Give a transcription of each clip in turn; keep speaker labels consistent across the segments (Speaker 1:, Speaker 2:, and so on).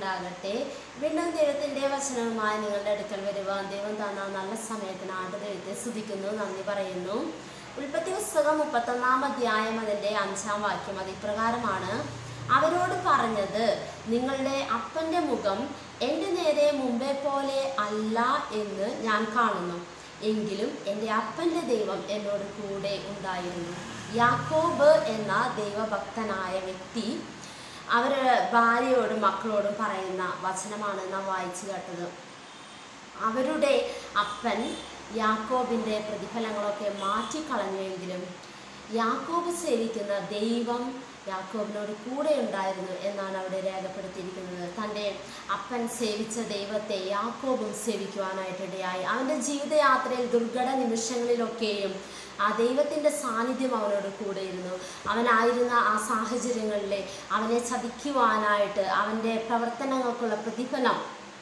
Speaker 1: ഉണ്ടാകട്ടെ വീണ്ടും ദൈവത്തിൻ്റെ വചനവുമായി നിങ്ങളുടെ അടുക്കൽ വരുവാൻ ദൈവം തന്ന നല്ല സമയത്തിനായിട്ട് ദൈവത്തെ സ്തുതിക്കുന്നു നന്ദി പറയുന്നു ഉൽപ്പത്തി പുസ്തകം മുപ്പത്തൊന്നാം അധ്യായം അതിൻ്റെ അഞ്ചാം വാക്യം അത് ഇപ്രകാരമാണ് അവരോട് പറഞ്ഞത് നിങ്ങളുടെ അപ്പൻ്റെ മുഖം എൻ്റെ നേരെ മുമ്പേ പോലെ അല്ല എന്ന് ഞാൻ കാണുന്നു എങ്കിലും എൻ്റെ അപ്പൻ്റെ ദൈവം എന്നോട് കൂടെ ഉണ്ടായിരുന്നു യാക്കോബ് എന്ന ദൈവഭക്തനായ വ്യക്തി അവർ ഭാര്യയോടും മക്കളോടും പറയുന്ന വചനമാണ് നാം വായിച്ചു കേട്ടത് അവരുടെ അപ്പൻ യാക്കോബിൻ്റെ പ്രതിഫലങ്ങളൊക്കെ മാറ്റിക്കളഞ്ഞുവെങ്കിലും യാക്കോബ് സേവിക്കുന്ന ദൈവം യാക്കോബിനോട് കൂടെ ഉണ്ടായിരുന്നു എന്നാണ് അവിടെ രേഖപ്പെടുത്തിയിരിക്കുന്നത് തൻ്റെ അപ്പൻ സേവിച്ച ദൈവത്തെ യാക്കോബും സേവിക്കുവാനായിട്ടിടയായി അവൻ്റെ ജീവിതയാത്രയിൽ ദുർഘട നിമിഷങ്ങളിലൊക്കെയും ആ ദൈവത്തിൻ്റെ സാന്നിധ്യം അവനോട് കൂടെയിരുന്നു അവനായിരുന്ന ആ സാഹചര്യങ്ങളിലെ അവനെ ചതിക്കുവാനായിട്ട് അവൻ്റെ പ്രവർത്തനങ്ങൾക്കുള്ള പ്രതിഫലം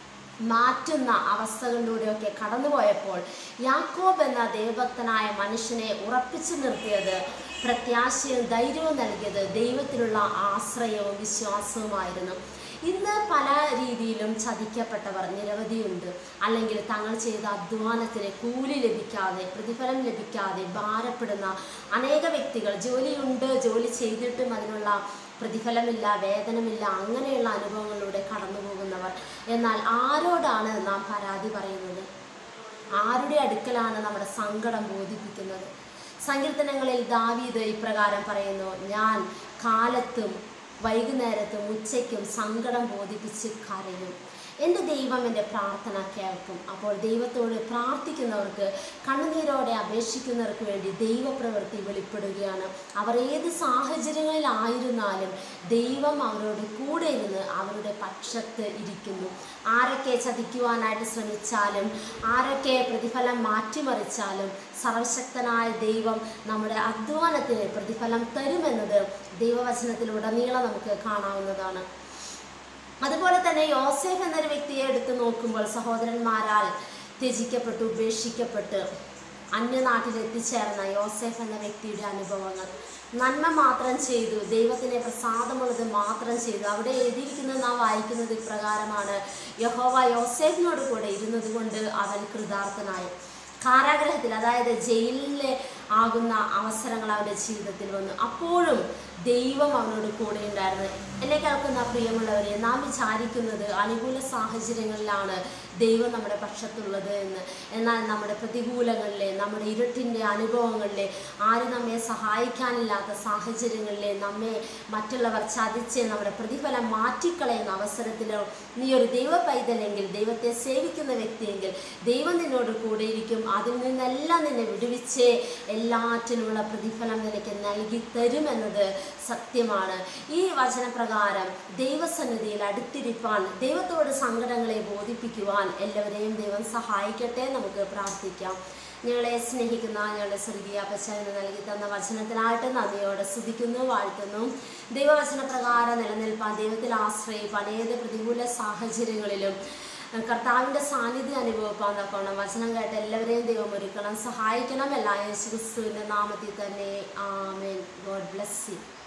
Speaker 1: മാറ്റുന്ന അവസ്ഥകളിലൂടെയൊക്കെ കടന്നുപോയപ്പോൾ യാക്കോബ് എന്ന ദൈവഭക്തനായ മനുഷ്യനെ ഉറപ്പിച്ചു നിർത്തിയത് പ്രത്യാശയും ധൈര്യവും നൽകിയത് ദൈവത്തിലുള്ള ആശ്രയവും വിശ്വാസവുമായിരുന്നു ഇന്ന് പല രീതിയിലും ചതിക്കപ്പെട്ടവർ നിരവധിയുണ്ട് അല്ലെങ്കിൽ തങ്ങൾ ചെയ്ത അധ്വാനത്തിന് കൂലി ലഭിക്കാതെ പ്രതിഫലം ലഭിക്കാതെ ഭാരപ്പെടുന്ന അനേക വ്യക്തികൾ ജോലിയുണ്ട് ജോലി ചെയ്തിട്ടും അതിനുള്ള പ്രതിഫലമില്ല വേതനമില്ല അങ്ങനെയുള്ള അനുഭവങ്ങളിലൂടെ കടന്നു പോകുന്നവർ എന്നാൽ ആരോടാണ് നാം പരാതി പറയുന്നത് ആരുടെ അടുക്കലാണ് നമ്മുടെ സങ്കടം ബോധിപ്പിക്കുന്നത് സങ്കീർത്തനങ്ങളിൽ ദാവീദ് ഇപ്രകാരം പറയുന്നു ഞാൻ കാലത്തും വൈകുന്നേരത്തും ഉച്ചയ്ക്കും സങ്കടം ബോധിപ്പിച്ച് കരയും എൻ്റെ ദൈവം എൻ്റെ പ്രാർത്ഥന കേൾക്കും അപ്പോൾ ദൈവത്തോട് പ്രാർത്ഥിക്കുന്നവർക്ക് കണ്ണുനീരോടെ അപേക്ഷിക്കുന്നവർക്ക് വേണ്ടി ദൈവപ്രവൃത്തി വെളിപ്പെടുകയാണ് അവർ ഏത് സാഹചര്യങ്ങളിലായിരുന്നാലും ദൈവം അവരോട് കൂടെ ഇരുന്ന് അവരുടെ പക്ഷത്ത് ഇരിക്കുന്നു ആരൊക്കെ ചതിക്കുവാനായിട്ട് ശ്രമിച്ചാലും ആരൊക്കെ പ്രതിഫലം മാറ്റിമറിച്ചാലും സർവശക്തനായ ദൈവം നമ്മുടെ അധ്വാനത്തിന് പ്രതിഫലം തരുമെന്നത് ദൈവവചനത്തിലുടനീളം നമുക്ക് കാണാവുന്നതാണ് അതുപോലെ തന്നെ യോസേഫ് എന്നൊരു വ്യക്തിയെ എടുത്തു നോക്കുമ്പോൾ സഹോദരന്മാരാൽ ത്യജിക്കപ്പെട്ടു ഉപേക്ഷിക്കപ്പെട്ട് അന്യനാട്ടിൽ എത്തിച്ചേർന്ന യോസേഫ് എന്ന വ്യക്തിയുടെ അനുഭവങ്ങൾ നന്മ മാത്രം ചെയ്തു ദൈവത്തിനെ പ്രസാദമുള്ളത് മാത്രം ചെയ്തു അവിടെ എഴുതിയിരിക്കുന്നത് നാം വായിക്കുന്നത് ഇപ്രകാരമാണ് യഹോവ യോസേഫിനോട് കൂടെ ഇരുന്നത് കൊണ്ട് അവൻ കൃതാർത്ഥനായി കാരാഗ്രഹത്തിൽ അതായത് ജയിലിലെ ആകുന്ന അവസരങ്ങൾ അവൻ്റെ ജീവിതത്തിൽ വന്നു അപ്പോഴും ദൈവം അവനോട് കൂടെ ഉണ്ടായിരുന്നു എന്നെ കേൾക്കുന്ന പ്രിയമുള്ളവരെ നാം വിചാരിക്കുന്നത് അനുകൂല സാഹചര്യങ്ങളിലാണ് ദൈവം നമ്മുടെ പക്ഷത്തുള്ളത് എന്ന് എന്നാൽ നമ്മുടെ പ്രതികൂലങ്ങളിലെ നമ്മുടെ ഇരുട്ടിൻ്റെ അനുഭവങ്ങളിലെ ആരും നമ്മെ സഹായിക്കാനില്ലാത്ത സാഹചര്യങ്ങളിലെ നമ്മെ മറ്റുള്ളവർ ചതിച്ച് നമ്മുടെ പ്രതിഫലം മാറ്റിക്കളയുന്ന അവസരത്തിലോ നീ ഒരു ദൈവ പൈതലെങ്കിൽ ദൈവത്തെ സേവിക്കുന്ന വ്യക്തിയെങ്കിൽ ദൈവം നിന്നോട് കൂടെ ഇരിക്കും അതിൽ നിന്നെല്ലാം നിന്നെ വിടുവിച്ച് എല്ലാറ്റിനുമുള്ള പ്രതിഫലം നിനക്ക് നൽകി തരുമെന്നത് സത്യമാണ് ഈ വചനപ്രകാരം ദൈവസന്നിധിയിൽ അടുത്തിരിപ്പാൻ ദൈവത്തോട് സങ്കടങ്ങളെ ബോധിപ്പിക്കുവാൻ എല്ലാവരെയും ദൈവം സഹായിക്കട്ടെ നമുക്ക് പ്രാർത്ഥിക്കാം ഞങ്ങളെ സ്നേഹിക്കുന്ന ഞങ്ങളുടെ സ്വർഗീയ പശ്ചാത്തലം നൽകി തന്ന വചനത്തിനായിട്ട് നന്ദിയോടെ സ്തുതിക്കുന്നു വാഴ്ത്തുന്നു ദൈവവചന പ്രകാരം നിലനിൽപ്പാൻ ദൈവത്തിൽ ആശ്രയിപ്പാൻ ഏത് പ്രതികൂല സാഹചര്യങ്ങളിലും കർത്താവിൻ്റെ സാന്നിധ്യം അനുഭവപ്പാൻ തക്കോണം വചനം കേട്ട് എല്ലാവരെയും ദൈവം ഒരുക്കണം സഹായിക്കണം എല്ലാ യേശു ക്രിസ്തുവിൻ്റെ നാമത്തിൽ തന്നെ ആമേൻ ഗോഡ് ബ്ലെസ് യു